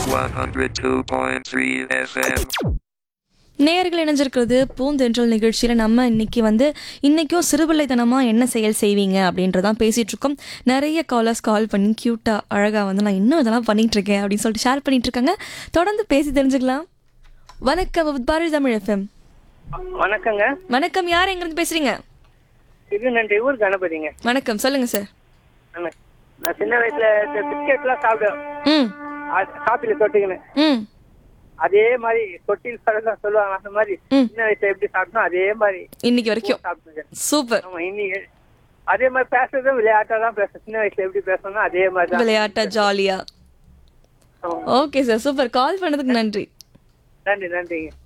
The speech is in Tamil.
102.3 FM. நேயர்கள் இணைஞ்சிருக்கிறது பூந்தென்றல் நிகழ்ச்சியில் நம்ம இன்னைக்கு வந்து இன்னைக்கும் சிறுபிள்ளைத்தனமாக என்ன செயல் செய்வீங்க அப்படின்றதான் பேசிட்டு இருக்கோம் நிறைய காலர்ஸ் கால் பண்ணி க்யூட்டாக அழகாக வந்து நான் இன்னும் இதெல்லாம் பண்ணிட்டு இருக்கேன் அப்படின்னு சொல்லிட்டு ஷேர் பண்ணிட்டு இருக்காங்க தொடர்ந்து பேசி தெரிஞ்சுக்கலாம் வணக்கம் வித் பாரதி தமிழ் எஃப்எம் வணக்கங்க வணக்கம் யார் எங்கிருந்து பேசுறீங்க இது நன்றி ஊர் கணபதிங்க வணக்கம் சொல்லுங்க சார் ஆமா. நான் சின்ன வயசுல இந்த பிஸ்கெட்லாம் சாப்பிடுவேன் ம் காப்பில தொட்டுக்கினேன் ம் அதே மாதிரி தொட்டில் பழக்கம் சொல்லுவாங்க அந்த மாதிரி ம். சின்ன வயசுல எப்படி சாப்பிட்டோம் அதே மாதிரி இன்னைக்கு வரைக்கும் சாப்பிட்டுருக்கேன் சூப்பர் ஆமா இன்னைக்கு அதே மாதிரி பேசுறதும் விளையாட்டா தான் பேசுறேன் சின்ன வயசுல எப்படி பேசணும் அதே மாதிரி தான் விளையாட்டா ஜாலியா ஆமா. ஓகே சார் சூப்பர் கால் பண்ணதுக்கு நன்றி நன்றி நன்றிங்க